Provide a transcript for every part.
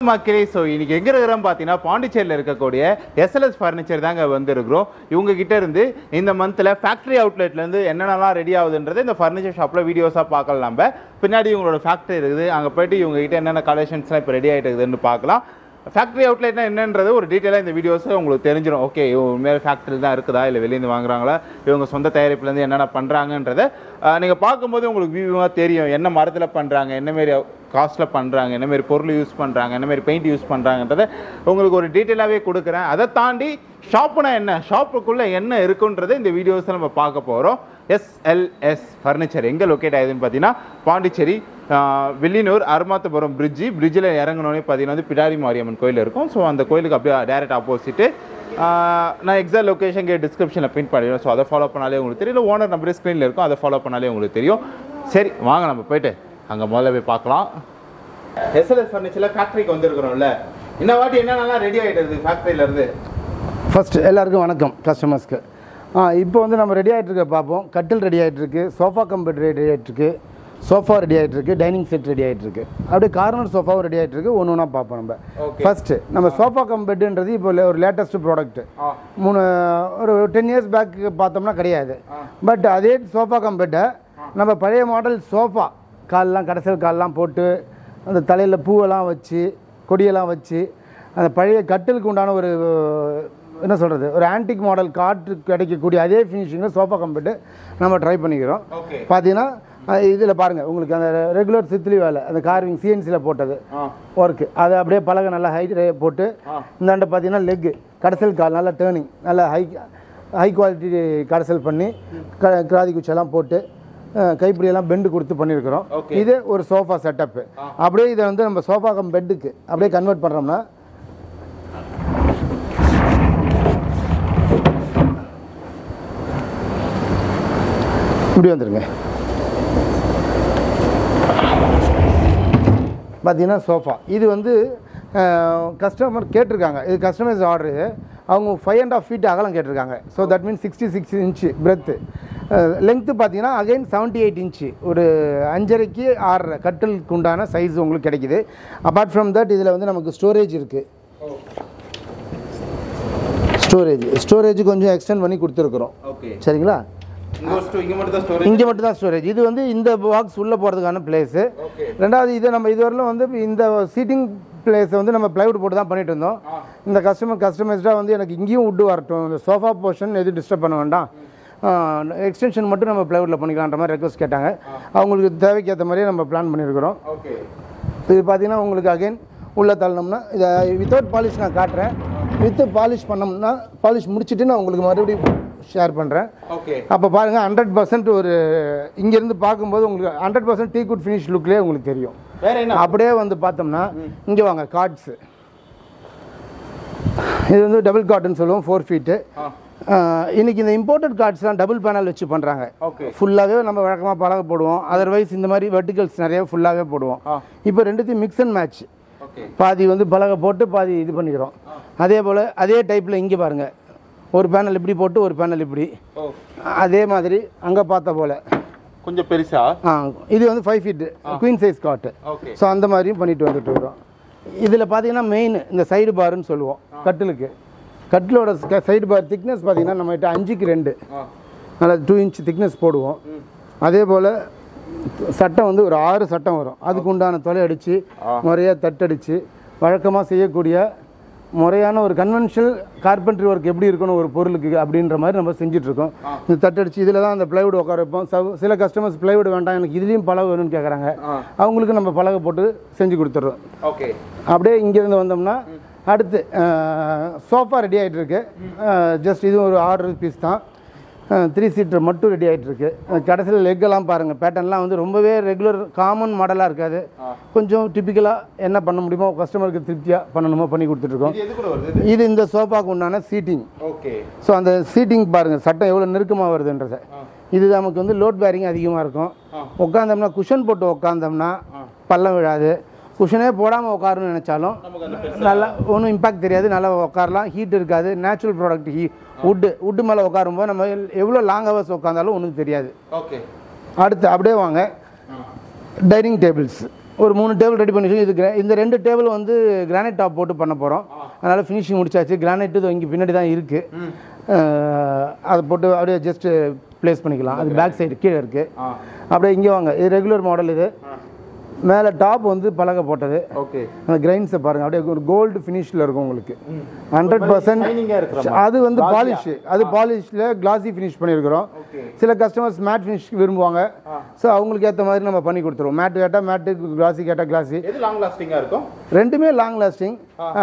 மக்களே ஸோ இன்னைக்கு எங்க இருக்கிறோம் பார்த்தீங்கன்னா பாண்டிச்சேரியில் இருக்கக்கூடிய எஸ்எல்எஸ் ஃபர்னிச்சர் தாங்க வந்திருக்கிறோம் இவங்க கிட்ட இருந்து இந்த மந்த்தில் ஃபேக்ட்ரி அவுட்லெட்லேருந்து என்னென்னலாம் ரெடி ஆகுதுன்றது இந்த ஃபர்னிச்சர் ஷாப்பில் வீடியோஸாக பார்க்கலாம் நம்ம பின்னாடி இவங்களோட ஃபேக்ட்ரி இருக்குது அங்கே போயிட்டு இவங்க கிட்ட என்னென்ன கலெக்ஷன்ஸ்லாம் இப்போ ரெடி ஆகிட்டு இருக்குதுன்னு பார்க்கலாம் ஃபேக்ட்ரி அவுட்லெட்னா என்னன்றது ஒரு டீட்டெயிலாக இந்த வீடியோஸை உங்களுக்கு தெரிஞ்சிடும் ஓகே இவங்க உண்மையிலே ஃபேக்ட்ரி தான் இருக்குதா இல்லை வெளியேருந்து வாங்குறாங்களா இவங்க சொந்த தயாரிப்புலேருந்து என்னென்ன பண்ணுறாங்கன்றதை நீங்கள் பார்க்கும்போது உங்களுக்கு வியூவாக தெரியும் என்ன மரத்தில் பண்ணுறாங்க என்ன மாரி காஸ்ட்டில் பண்ணுறாங்க என்ன மாரி பொருள் யூஸ் பண்ணுறாங்க என்ன மாரி பெயிண்ட் யூஸ் பண்ணுறாங்கன்றதை உங்களுக்கு ஒரு டீட்டெயிலாகவே கொடுக்குறேன் அதை தாண்டி ஷாப்புனா என்ன ஷாப்புக்குள்ளே என்ன இருக்குன்றதை இந்த வீடியோஸில் நம்ம பார்க்க போகிறோம் எஸ்எல்எஸ் ஃபர்னிச்சர் எங்கே லொக்கேட் ஆகுதுன்னு பார்த்தீங்கன்னா பாண்டிச்சேரி ஆஹ், வில்லியனூர் அருமாத்தபுரம் பிரிட்ஜி பிரிட்ஜில் இறங்கினோடனே பார்த்தீங்கன்னா வந்து பிடாரி மாரியம்மன் கோயில் இருக்கும் ஸோ அந்த கோயிலுக்கு அப்படியே டேரக்ட் ஆப்போசிட்டு நான் எக்ஸாக்ட் லொக்கேஷன் கே டிஸ்கிரிப்ஷனில் பின் பண்ணிடுவேன் ஸோ அதை ஃபாலோ பண்ணாலே உங்களுக்கு தெரியும் இல்லை ஓனர் நம்பர் ஸ்க்ரீனில் இருக்கும் அதை ஃபாலோ பண்ணாலே உங்களுக்கு தெரியும் சரி வாங்க நம்ம போயிட்டு அங்கே முதல்ல போய் பார்க்கலாம் எஸ்எல்எஸ் ஃபர்னிச்சரில் ஃபேக்ட்ரிக்கு வந்திருக்கிறோம்ல இந்த வாட்டி என்னென்னலாம் ரெடி ஆகிட்டு ஃபேக்ட்ரியிலேருந்து ஃபர்ஸ்ட் எல்லாருக்கும் வணக்கம் கஸ்டமர்ஸ்க்கு ஆ இப்போ வந்து நம்ம ரெடி ஆகிட்டு இருக்க பார்ப்போம் கட்டில் ரெடி ஆகிட்டு இருக்கு சோஃபா கம்பெட் ரெடி ஆகிட்டு இருக்கு சோஃபா ரெடி ஆகிட்டு இருக்கு டைனிங் செட் ரெடி ஆகிட்டு இருக்கு அப்படியே கார்னர் சோஃபாவும் ரெடி ஆகிட்டு இருக்கு ஒன்று ஒன்றா பார்ப்போம் நம்ம Okay. ஃபர்ஸ்ட் நம்ம சோஃபா கம்பெட்டுன்றது இப்போ le- ஒரு லேட்டஸ்ட் ப்ராடக்ட் ஆ மூணு ஒரு டென் இயர்ஸ் பேக் பார்த்தோம்னா கிடையாது பட் அதே சோஃபா கம்பெட்டை நம்ம பழைய மாடல் சோஃபா கால்லாம் கடைசல் கால்லாம் போட்டு அந்த தலையில் பூவெல்லாம் வச்சு கொடியெல்லாம் வச்சு அந்த பழைய கட்டிலுக்கு உண்டான ஒரு என்ன சொல்கிறது ஒரு ஆன்டிக் மாடல் காற்று கிடைக்கக்கூடிய அதே ஃபினிஷிங்கில் சோஃபா கம்பெட்டு நம்ம ட்ரை பண்ணிக்கிறோம் ஓகே பார்த்தீங்கன்னா இதில் பாருங்கள் உங்களுக்கு அந்த ரெகுலர் சித்திலி வேலை அந்த கார்விங் சிஎன்சியில் போட்டது ஆ ஒர்க்கு அதை அப்படியே பலகை நல்லா ஹைட் போட்டு ஆ. இந்தாண்ட பார்த்தீங்கன்னா லெக்கு கடைசல் கால் நல்லா டேர்னிங் நல்லா ஹை ஹை குவாலிட்டி கடைசல் பண்ணி க கிராதி குச்செல்லாம் போட்டு அஹ், கைப்பிடியெல்லாம் பெண்டு கொடுத்து பண்ணியிருக்கிறோம் Okay. இது ஒரு சோஃபா செட்டப்பு அப்படியே இதை வந்து நம்ம சோஃபா கம் பெட்டுக்கு அப்படியே கன்வெர்ட் பண்ணுறோம்னா இப்படி வந்துருங்க பார்த்தீங்கன்னா சோஃபா இது வந்து கஸ்டமர் கேட்டிருக்காங்க இது கஸ்டமைஸ் ஆர்டர் இது அவங்க ஃபைவ் அண்ட் ஆஃப் ஃபீட் அகலம் கேட்டிருக்காங்க so that means sixty six inch breadth length பார்த்தீங்கன்னா அகைன் செவன்ட்டி எயிட் இன்ச்சு ஒரு அஞ்சரைக்கு ஆறரை கட்டிலுக்கு உண்டான சைஸ் உங்களுக்கு கிடைக்குது அப்பார்ட் ஃப்ரம் தட் இதில் வந்து நமக்கு ஸ்டோரேஜ் இருக்குது ஸ்டோரேஜ் ஸ்டோரேஜ் கொஞ்சம் எக்ஸ்டெண்ட் பண்ணி கொடுத்துருக்குறோம் ஓகே சரிங்களா இங்கே ஒரு ஸ்டோ இங்கே மட்டும் தான் ஸ்டோரேஜ் இங்கே மட்டும் தான் ஸ்டோரேஜ் இது வந்து இந்த பாக்ஸ் உள்ளே போகிறதுக்கான பிளேஸு ஓகே ரெண்டாவது இதை நம்ம இதுவரையிலும் வந்து இந்த சீட்டிங் பிளேஸை வந்து நம்ம ப்ளைவுட் போட்டு தான் பண்ணிட்டு இருந்தோம் இந்த கஸ்டமர் கஸ்டமைஸ்டாக வந்து எனக்கு இங்கேயும் உட்டு வரட்டும் இந்த சோஃபா போர்ஷன் எதுவும் டிஸ்டர்ப் பண்ண வேண்டாம் எக்ஸ்டென்ஷன் மட்டும் நம்ம ப்ளைவுட்டில் பண்ணிக்கலான்ற மாதிரி ரெக்வஸ்ட் கேட்டாங்க அவங்களுக்கு தேவைக்கு ஏற்ற மாதிரியே நம்ம பிளான் பண்ணியிருக்கிறோம் ஓகே இது பார்த்தீங்கன்னா உங்களுக்கு அகைன் உள்ளே தள்ளணும்னா இதை வித்தவுட் பாலிஷ் நான் காட்டுறேன் வித்து பாலிஷ் பண்ணோம்னா பாலிஷ் முடிச்சுட்டு நான் உங்களுக்கு மறுபடியும் ஷேர் பண்ணுறேன் ஓகே அப்போ பாருங்கள் ஹண்ட்ரட் பர்சன்ட் ஒரு இங்கேருந்து பார்க்கும்போது உங்களுக்கு hundred percent teak wood finish லுக்லேயே உங்களுக்கு தெரியும் வேற என்ன அப்படியே வந்து பார்த்தோம்னா இங்கே வாங்க கார்ட்ஸு இது வந்து டபுள் கார்டுன்னு சொல்லுவோம் ஃபோர் ஃபீட்டு ஆ இன்னைக்கு இந்த இம்போர்ட்டட் கார்ட்ஸ்லாம் டபுள் பேனல் வச்சு பண்ணுறாங்க ஓகே ஃபுல்லாகவே நம்ம வழக்கமாக பழக போடுவோம் அதர்வைஸ் இந்த மாதிரி வெர்டிகல்ஸ் நிறைய ஃபுல்லாகவே போடுவோம் ஆ இப்போ ரெண்டுத்தையும் மிக்ஸ் அண்ட் மேட்ச் ஓகே பாதி வந்து பலகை போட்டு பாதி இது பண்ணிக்கிறோம் அதே போல் அதே டைப்பில் இங்கே பாருங்கள் ஒரு பேனல் இப்படி போட்டு ஒரு பேனல் இப்படி ஓ அதே மாதிரி அங்கே பார்த்த போல் கொஞ்சம் பெருசா ஆ இது வந்து five feet queen size cot okay so அந்த மாதிரியும் பண்ணிட்டு வந்துட்டு இருக்கிறோம் இதில் பார்த்தீங்கன்னா மெயின் இந்த சைடு பார்னு சொல்லுவோம் கட்டிலுக்கு கட்டிலோட சைடு பார் திக்னஸ் பார்த்தீங்கன்னா நம்மகிட்ட அஞ்சுக்கு ரெண்டு ஆ நல்லா டூ இன்ச் திக்னஸ் போடுவோம் அதே போல் சட்டம் வந்து ஒரு ஆறு சட்டம் வரும் அதுக்கு உண்டான தொலை அடித்து முறையாக தட்டடித்து வழக்கமாக செய்யக்கூடிய முறையான ஒரு கன்வென்ஷனல் கார்பென்ட்ரி ஒர்க் எப்படி இருக்கணும் ஒரு பொருளுக்கு அப்படின்ற மாதிரி நம்ம செஞ்சுட்டு இருக்கோம் இந்த தட்டடிச்சு இதில் தான் அந்த பிளைவுட் உட்கார வைப்போம் சவ- சில கஸ்டமர்ஸ் பிளைவுட் வேண்டாம் எனக்கு இதுலேயும் பலகை வேணும்னு கேட்குறாங்க ஆ அவங்களுக்கு நம்ம பலகை போட்டு செஞ்சு கொடுத்துட்றோம் ஓகே அப்படியே இங்கேருந்து வந்தோம்னா அடுத்து சோஃபா ரெடி ஆகிட்டு இருக்கு ஜஸ்ட் இது ஒரு ஆர்டர் பீஸ் தான் த்ரீ சீட்டர் மட்டும் ரெடி ஆகிட்டு இருக்கு கடைசியில் லெக்கெல்லாம் பாருங்கள் பேட்டர்ன்லாம் வந்து ரொம்பவே ரெகுலர் காமன் மாடலாக இருக்காது கொஞ்சம் டிப்பிக்கலாக என்ன பண்ண முடியுமோ கஸ்டமருக்கு திருப்தியாக பண்ணணுமோ பண்ணி கொடுத்துட்ருக்கோம் இது எது கூட வருது இது இது இந்த சோஃபாக்கு உண்டான சீட்டிங் ஓகே ஸோ அந்த சீட்டிங் பாருங்கள் சட்டம் எவ்வளோ நெருக்கமாக வருதுன்றதை இது நமக்கு வந்து லோட் பேரிங் அதிகமாக இருக்கும் உட்காந்தோம்னா குஷன் போட்டு உட்காந்தோம்னா பள்ளம் விழாது குஷனே போடாமல் உட்காரணும்னு நினச்சாலும் நமக்கு அந்த நல்லா ஒன்றும் இம்பாக்ட் தெரியாது நல்லா உட்காரலாம் ஹீட் இருக்காது நேச்சுரல் ப்ராடக்ட் ஹீ வுட்டு வுட்டு மேலே உட்காரும்போது நம்ம எவ்வளோ லாங் ஹவர்ஸ் உட்காந்தாலும் ஒன்றும் தெரியாது ஓகே அடுத்து அப்படியே வாங்க டைனிங் டேபிள்ஸ் ஒரு மூணு டேபிள் ரெடி பண்ணி வச்சிருக்கோம். இது gra- இந்த ரெண்டு டேபிள் வந்து கிரானைட் டாப் போட்டு பண்ண போகிறோம் அதனால் ஃபினிஷிங் முடிச்சாச்சு கிரானைட் இது இங்கே பின்னாடி தான் இருக்குது அதை போட்டு அப்படியே ஜஸ்ட் ப்ளேஸ் பண்ணிக்கலாம் அது பேக் சைடு கீழே இருக்குது ஆ அப்படியே இங்கே வாங்க இது ரெகுலர் மாடல் இது மேலே டாப் வந்து பலகை போட்டது ஓகே அந்த கிரைன்ஸை பாருங்கள் அப்படியே ஒரு கோல்டு ஃபினிஷில் இருக்கும் உங்களுக்கு ஹண்ட்ரட் பர்சன்ட் ஷைனிங்காக இருக்கிற அது வந்து பாலிஷ் அது பாலிஷில் கிளாஸி ஃபினிஷ் பண்ணியிருக்கிறோம் ஓகே சில கஸ்டமர்ஸ் மேட் ஃபினிஷ் விரும்புவாங்க ஸோ அவங்களுக்கு ஏற்ற மாதிரி நம்ம பண்ணி கொடுத்துருவோம் மேட் கேட்டால் மேட்டு கிளாஸி கேட்டால் கிளாஸி எது லாங் லாஸ்டிங்காக இருக்கும் ரெண்டுமே long lasting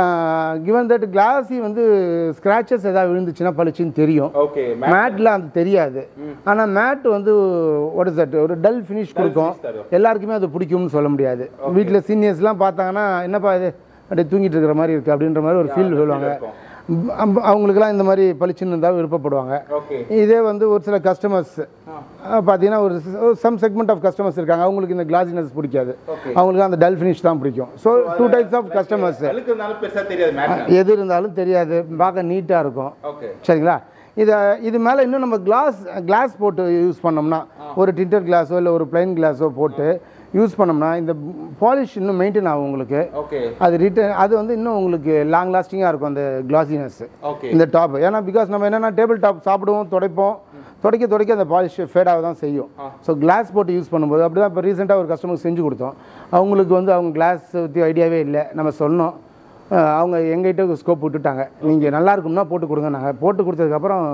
given that glossy வந்து ஸ்க்ராச்சஸ் ஏதாவது விழுந்துச்சுன்னா பளிச்சுன்னு தெரியும் ஓகே மேட்டில் அது தெரியாது ஆனால் மேட் வந்து what is that ஒரு டல் ஃபினிஷ் கொடுக்கும் finish தரும். எல்லாருக்குமே அது பிடிக்கும்னு சொல்ல முடியாது வீட்டில் சீனியர்ஸ்லாம் பார்த்தாங்கன்னா என்னப்பா இது அப்படியே தூங்கிட்டு இருக்கிற மாதிரி இருக்குது அப்படின்ற மாதிரி ஒரு ஃபீல் சொல்லுவாங்க இருக்கும். அம்- அவங்களுக்குலாம் இந்த மாதிரி பளிச்சுன்னு இருந்தால் விருப்பப்படுவாங்க ஓகே இதே வந்து ஒரு சில கஸ்டமர்ஸ் பார்த்தீங்கன்னா ஒரு சம் செக்மெண்ட் ஆஃப் கஸ்டமர்ஸ் இருக்காங்க அவங்களுக்கு இந்த கிளாஸினஸ் பிடிக்காது Okay. அவங்களுக்கு அந்த டல் ஃபினிஷ் தான் பிடிக்கும் so two types of customers அழுக்கு இருந்தாலும் பெருசாக தெரியாது மேட் எது இருந்தாலும் தெரியாது பார்க்க நீட்டாக இருக்கும் ஓகே சரிங்களா இதை இது மேலே இன்னும் நம்ம கிளாஸ் கிளாஸ் போட்டு யூஸ் பண்ணோம்னா ஒரு டின்டர் கிளாஸோ இல்லை ஒரு பிளைன் கிளாஸோ போட்டு யூஸ் பண்ணோம்னா இந்த பாலிஷ் இன்னும் மெயின்டைன் ஆகும் உங்களுக்கு ஓகே அது ரிட்டர்ன் அது வந்து இன்னும் உங்களுக்கு லாங் லாஸ்டிங்காக இருக்கும் அந்த கிளாஸினஸ் ஓகே இந்த டாப் ஏன்னா பிகாஸ் நம்ம என்னென்னா டேபிள் டாப் சாப்பிடுவோம் துடைப்போம் துடைக்க துடைக்க அந்த பாலிஷ் ஃபேடாக தான் செய்யும் ஸோ கிளாஸ் போட்டு யூஸ் பண்ணும்போது அப்படி தான் இப்போ ரீசெண்டாக ஒரு கஸ்டமருக்கு செஞ்சு கொடுத்தோம் அவங்களுக்கு வந்து அவங்க கிளாஸ் பற்றி ஐடியாவே இல்லை நம்ம சொன்னோம் அஹ் அவங்க எங்ககிட்ட ஸ்கோப் விட்டுட்டாங்க நீங்கள் நல்லா இருக்கும்னா போட்டு கொடுங்க நாங்கள் போட்டு கொடுத்ததுக்கப்புறம்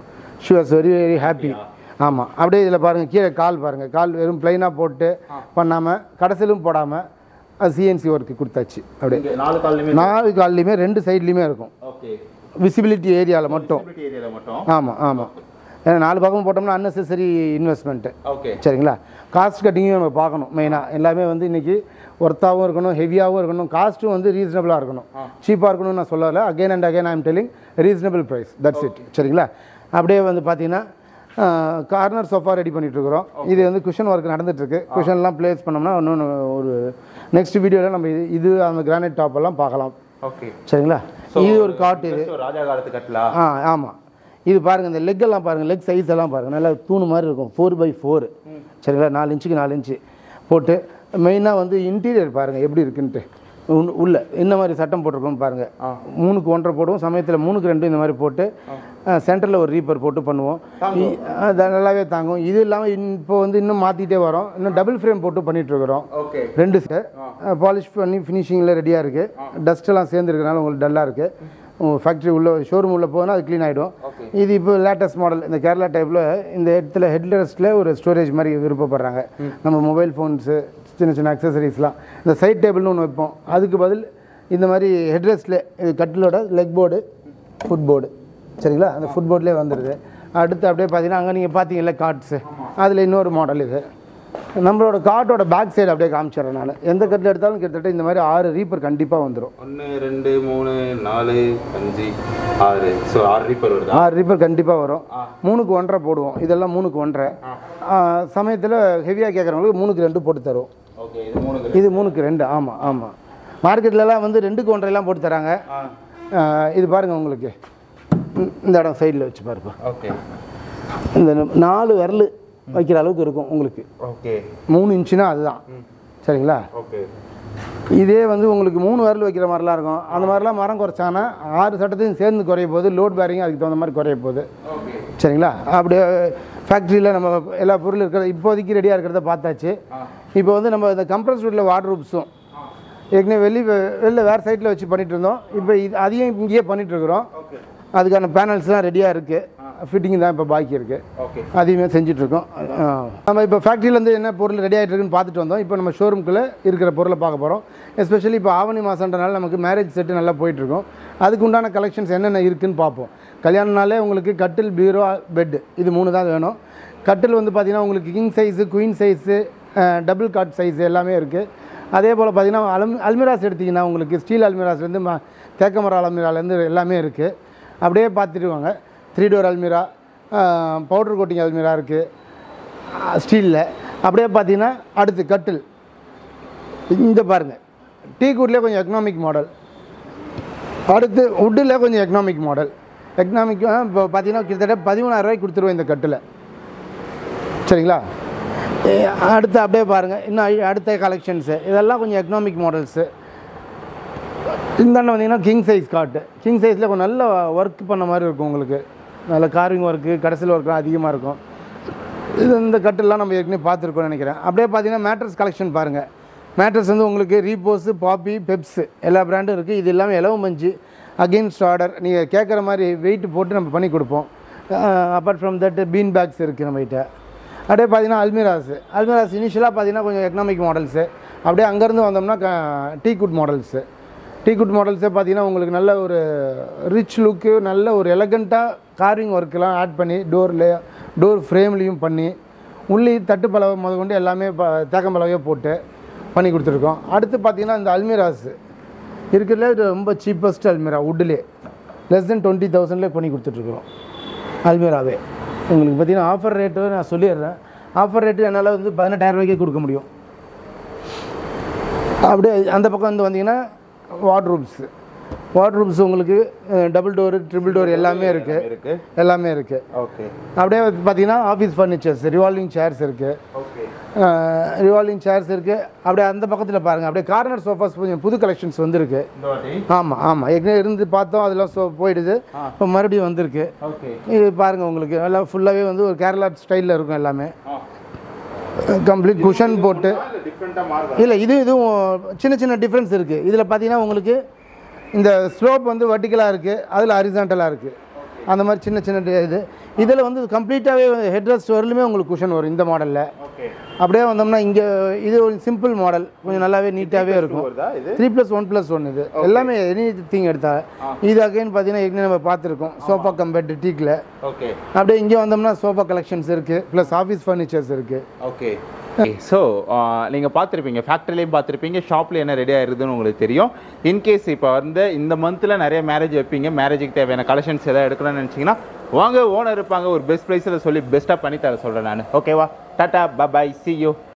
she was very very happy ஆமாம் அப்படியே இதில் பாருங்கள் கீழே கால் பாருங்கள் கால் வெறும் ப்ளைனாக போட்டு பண்ணாமல் கடைசிலும் போடாமல் அது சிஎன்சி ஒர்க்கு கொடுத்தாச்சு அப்படியே இங்க நாலு கால்லையுமே நாலு கால்லையுமே ரெண்டு சைட்லேயுமே இருக்கும் ஓகே விசிபிலிட்டி ஏரியாவில் மட்டும் ஏரியாவில் மட்டும் ஆமாம் ஆமாம் ஏன்னா நாலு பக்கம் போட்டோம்னா அன்னெசரி இன்வெஸ்ட்மெண்ட்டு ஓகே சரிங்களா காஸ்ட் கட்டிங்கும் நம்ம பார்க்கணும் மெயினாக எல்லாமே வந்து இன்றைக்கி ஒர்த்தாகவும் இருக்கணும் ஹெவியாகவும் இருக்கணும் காஸ்ட்டும் வந்து ரீசனபிளாக இருக்கணும் சீப்பாக இருக்கணும்னு நான் சொல்லலை again and again I'm telling reasonable price that's it சரிங்களா அப்படியே வந்து பார்த்தீங்கன்னா கார்னர் சோஃபா ரெடி பண்ணிகிட்ருக்குறோம் இது வந்து குஷன் ஒர்க் நடந்துகிட்ருக்கு குஷன்லாம் ப்ளேஸ் பண்ணோம்னா இன்னொன்று ஒரு நெக்ஸ்ட் வீடியோவில் நம்ம இது இது அந்த கிரானைட் டாப் எல்லாம் பார்க்கலாம் ஓகே சரிங்களா இது ஒரு காட் இது ராஜா காலத்து கட்டலா ஆ ஆமாம் இது பாருங்கள் இந்த லெக் எல்லாம் பாருங்கள் லெக் சைஸ் எல்லாம் பாருங்கள் நல்லா தூணு மாதிரி இருக்கும் ஃபோர் பை ஃபோர் சரிங்களா நாலு இன்ச்சுக்கு நாலு இன்ச்சு போட்டு மெயினாக வந்து இன்டீரியர் பாருங்கள் எப்படி இருக்குன்ட்டு உள்ள- உள்ள இந்த மாதிரி சட்டம் போட்டிருக்கோம் பாருங்கள் மூணுக்கு ஒன்றரை போடுவோம் சமயத்தில் மூணுக்கு ரெண்டு இந்த மாதிரி போட்டு சென்டரில் ஒரு ரீப்பர் போட்டு பண்ணுவோம் இ- அது நல்லாவே தாங்கும் இது இல்லாமல் இப்போ வந்து இன்னும் மாற்றிட்டே வரோம் இன்னும் டபுள் ஃப்ரேம் போட்டு பண்ணிட்டு இருக்கிறோம் ஓகே ரெண்டு செட் பாலிஷ் பண்ணி ஃபினிஷிங்கில் ரெடியாக இருக்குது டஸ்ட்டெல்லாம் சேர்ந்துருக்கனால உங்களுக்கு டல்லாக இருக்குது உங்கள் ஃபேக்ட்ரி உள்ள ஷோரூம் உள்ள போனால் அது க்ளீன் ஆகிடும் Okay. இது இப்போ லேட்டஸ்ட் மாடல் இந்த கேரளா டைப்பில் இந்த இடத்துல ஹெட்ரெஸ்ட்டில் ஒரு ஸ்டோரேஜ் மாதிரி விருப்பப்படுறாங்க நம்ம மொபைல் ஃபோன்ஸு சின்ன சின்ன அக்சசரிஸ்லாம் இந்த சைட் டேபிள்னு ஒன்று வைப்போம் அதுக்கு பதில் இந்த மாதிரி ஹெட்ரெஸ்ட்டில் இது கட்டிலோட லெக் போர்டு ஃபுட் போர்டு சரிங்களா அந்த ஃபுட் போர்ட்லேயே வந்துடுது அடுத்து அப்படியே பார்த்தீங்கன்னா அங்கே நீங்கள் பார்த்தீங்கல்ல கார்ட்ஸு அதில் இன்னொரு மாடல் இது நம்மளோட கார்ட்டோட பேக் சைடு அப்படியே காமிச்சிடுறேன் நான் எந்த கட்டில் எடுத்தாலும் கிட்டத்தட்ட இந்த மாதிரி ஆறு ரீப்பர் கண்டிப்பாக வந்துடும் ஒன்று ரெண்டு மூணு நாலு அஞ்சு ஆறு ஸோ ஆறு ரீப்பர் வருதா ஆறு ரீப்பர் கண்டிப்பாக வரும் மூணுக்கு ஒன்றரை போடுவோம் இதெல்லாம் மூணுக்கு ஒன்றரை சமயத்தில் ஹெவியாக கேட்குறவங்களுக்கு மூணுக்கு ரெண்டு போட்டு தருவோம் ஓகே இது மூணு இது மூணுக்கு ரெண்டு ஆமாம் ஆமாம் மார்க்கெட்லலாம் வந்து ரெண்டுக்கு ஒன்றரைலாம் போட்டு தராங்க ஆ ஆ, இது பாருங்கள் உங்களுக்கு இந்த- இந்த இடம் சைடில் வச்சு பாருப்பா ஓகே இந்த நாலு விரல் வைக்கிற அளவுக்கு இருக்கும் உங்களுக்கு ஓகே மூணு இன்ச்சுனா அதுதான் சரிங்களா ஓகே இதே வந்து உங்களுக்கு மூணு விரல் வைக்கிற மாதிரிலாம் இருக்கும் அந்த மாதிரிலாம் மரம் குறைச்சாங்கன்னா ஆறு சட்டத்தையும் சேர்ந்து குறைய போகுது லோட் பேரிங் அதுக்கு தகுந்த மாதிரி குறைய போகுது ஓகே சரிங்களா அப்படியே ஃபேக்ட்ரியில் நம்ம எல்லா பொருளும் இருக்கிறது இப்போதைக்கு ரெடியாக இருக்கிறத பார்த்தாச்சு இப்போ வந்து நம்ம இந்த கம்ப்ரஸ் உள்ள வாட்டர் ரூப்ஸும் ஏற்கனவே வெளி வெளில வேறு சைட்டில் வச்சு பண்ணிட்டு இருந்தோம் இப்போ இது அதையும் இங்கேயே பண்ணிட்டு இருக்கிறோம் ஓகே அதுக்கான பேனல்ஸ்லாம் ரெடியாக இருக்குது ஃபிட்டிங் தான் இப்போ பாக்கி இருக்குது ஓகே அதையுமே செஞ்சிட்ருக்கோம் நம்ம இப்போ ஃபேக்ட்ரியிலேருந்து என்ன பொருள் ரெடி ஆகிட்டு இருக்குன்னு பார்த்துட்டு வந்தோம் இப்போ நம்ம ஷோரூம்குள்ளே இருக்கிற பொருளை பார்க்க போகிறோம் எஸ்பெஷலி இப்போ ஆவணி மாதன்றனால நமக்கு மேரேஜ் செட்டு நல்லா போயிட்டுருக்கோம் அதுக்கு உண்டான கலெக்ஷன்ஸ் என்னென்ன இருக்குன்னு பார்ப்போம் கல்யாணம்னாலே உங்களுக்கு கட்டில் பீரோ பெட் இது மூணு தான் வேணும் கட்டில் வந்து பார்த்திங்கன்னா உங்களுக்கு king size queen size double cot size எல்லாமே இருக்குது அதே போல் பார்த்தீங்கன்னா அலும் அல்மிராஸ் எடுத்திங்கன்னா உங்களுக்கு ஸ்டீல் அல்மிராஸ்லேருந்து ம தேக்கமர அல்மிராலேருந்து எல்லாமே இருக்குது அப்படியே பார்த்துட்டு வாங்க த்ரீ டோர் அல்மிரா பவுடர் கோட்டிங் அல்மிரா இருக்குது ஸ்டீலில் அப்படியே பார்த்தீங்கன்னா அடுத்து கட்டில் இந்த பாருங்கள் டீ கூட்லேயே கொஞ்சம் எக்கனாமிக் மாடல் அடுத்து உட்டில் கொஞ்சம் எக்கனாமிக் மாடல் எக்கனாமிக் இப்போ பார்த்தீங்கன்னா கிட்டத்தட்ட பதிமூணாயிரம் ரூபாய்க்கு கொடுத்துருவோம் இந்த கட்டில் சரிங்களா அடுத்து அப்படியே பாருங்கள் இன்னும் அழி- அடுத்த கலெக்ஷன்ஸு இதெல்லாம் கொஞ்சம் எக்கனாமிக் மாடல்ஸு இந்தாண்ட வந்தீங்கன்னா கிங் சைஸ் காட்டு கிங் சைஸில் கொஞ்சம் நல்ல ஒர்க் பண்ண மாதிரி இருக்கும் உங்களுக்கு நல்ல கார்விங் ஒர்க்கு கடைசியில் ஒர்க்லாம் அதிகமாக இருக்கும் இது இந்த கட்டெல்லாம் நம்ம ஏற்கனவே பார்த்துருக்கோம்னு நினைக்கிறேன் அப்படியே பார்த்தீங்கன்னா மேட்ரஸ் கலெக்ஷன் பாருங்கள் மேட்ரஸ் வந்து உங்களுக்கு ரீபோஸு பாப்பி பெப்ஸு எல்லா பிராண்டும் இருக்குது இது எல்லாமே இலவ மஞ்சு அகெயின்ஸ்ட் ஆர்டர் நீங்கள் கேட்குற மாதிரி வெயிட் போட்டு நம்ம பண்ணி கொடுப்போம் apart from that bean bags இருக்குது நம்மகிட்ட அப்படியே பார்த்தீங்கன்னா அல்மிராஸ் அல்மிராஸ் இனிஷியலாக பார்த்தீங்கன்னா கொஞ்சம் எக்கனாமிக் மாடல்ஸு அப்படியே அங்கேருந்து வந்தோம்னா teak wood models teak wood மாடல்ஸே பார்த்தீங்கன்னா உங்களுக்கு நல்ல ஒரு ரிச் லுக்கு நல்ல ஒரு எலகண்ட்டாக கார்விங் ஒர்க்கெலாம் ஆட் பண்ணி டோரில் டோர் ஃப்ரேம்லேயும் பண்ணி உள்ளே தட்டு பலவை முத கொண்டு எல்லாமே ப தேக்கம் பலவையே போட்டு பண்ணி கொடுத்துருக்கோம் அடுத்து பார்த்தீங்கன்னா இந்த அல்மிராஸ் இருக்கிறதுல இது ரொம்ப சீப்பஸ்ட் அல்மிரா வுட்லே லெஸ் தென் டுவெண்ட்டி தௌசண்ட்லேயே பண்ணி கொடுத்துட்ருக்குறோம் அல்மிராவே உங்களுக்கு பார்த்தீங்கன்னா ஆஃபர் ரேட்டு நான் சொல்லிடுறேன் ஆஃபர் ரேட்டு என்னால் வந்து பதினெட்டாயிரம் ரூபாய்க்கே கொடுக்க முடியும் அப்படியே அந்த பக்கம் வந்து வந்தீங்கன்னா வார்ட்ரூம்ஸ் வார்ட்ரூம்ஸ் உங்களுக்கு டபுள் டோரு ட்ரிபிள் டோர் எல்லாமே இருக்குது இருக்கு எல்லாமே இருக்குது ஓகே அப்படியே வந்து பார்த்தீங்கன்னா ஆஃபீஸ் ஃபர்னிச்சர்ஸ் ரிவால்விங் சேர்ஸ் இருக்குது ஓகே ரிவால்விங் சேர்ஸ் இருக்குது அப்படியே அந்த பக்கத்தில் பாருங்கள் அப்படியே கார்னர் சோஃபாஸ் கொஞ்சம் புது கலெக்ஷன்ஸ் வந்திருக்கு இந்த வாட்டி ஆமாம் ஆமாம் ஏற்கனவே இருந்து பார்த்தோம் அதெல்லாம் சோ போயிடுது இப்போ மறுபடியும் வந்திருக்கு ஓகே இது பாருங்கள் உங்களுக்கு எல்லாம் ஃபுல்லாகவே வந்து ஒரு கேரளா ஸ்டைலில் இருக்கும் எல்லாமே கம்ப்ளீட் குஷன் போட்டு டிஃப்ரெண்ட்டாக மாறுதா இல்லை இது இதுவும் சின்ன சின்ன டிஃப்ரென்ஸ் இருக்குது இதில் பார்த்தீங்கன்னா உங்களுக்கு இந்த ஸ்லோப் வந்து வர்டிக்கலாக இருக்குது அதில் ஹரிசாண்டலாக இருக்குது அந்த மாதிரி சின்ன சின்ன டி- இது இதில் வந்து கம்ப்ளீட்டாகவே ஹெட்ரஸ்ட் வரலுமே உங்களுக்கு குஷன் வரும் இந்த மாடலில் ஓகே அப்படியே வந்தோம்னா இங்கே இது ஒரு சிம்பிள் மாடல் கொஞ்சம் நல்லாவே நீட்டாகவே இருக்கும் வருதா இது three plus one plus one இது எல்லாமே எனி திங் எடுத்தா இது அகைன் பார்த்தீங்கன்னா ஏற்கனவே நம்ம பார்த்துருக்கோம் சோஃபா கம்பேர்ட் டீக்கில் ஓகே அப்படியே இங்கே வந்தோம்னா சோஃபா கலெக்ஷன்ஸ் இருக்குது ப்ளஸ் ஆஃபீஸ் ஃபர்னிச்சர்ஸ் இருக்குது ஓகே ஸோ நீங்கள் பார்த்துருப்பீங்க ஃபேக்ட்ரிலையும் பார்த்துருப்பீங்க ஷாப்பில் என்ன ரெடி ஆயிருதுன்னு உங்களுக்கு தெரியும் இன்கேஸ் இப்போ வந்து இந்த மந்தில் நிறைய மேரேஜ் வைப்பீங்க மேரேஜுக்கு தேவையான கலெக்ஷன்ஸ் எதாவது எடுக்கணும்னு நினச்சிங்கன்னா வாங்க ஓனர் இருப்பாங்க ஒரு பெஸ்ட் ப்ரைஸில் சொல்லி பெஸ்ட்டாக பண்ணி தர சொல்கிறேன் நான் ஓகேவா டாட்டா பபாய் சி யூ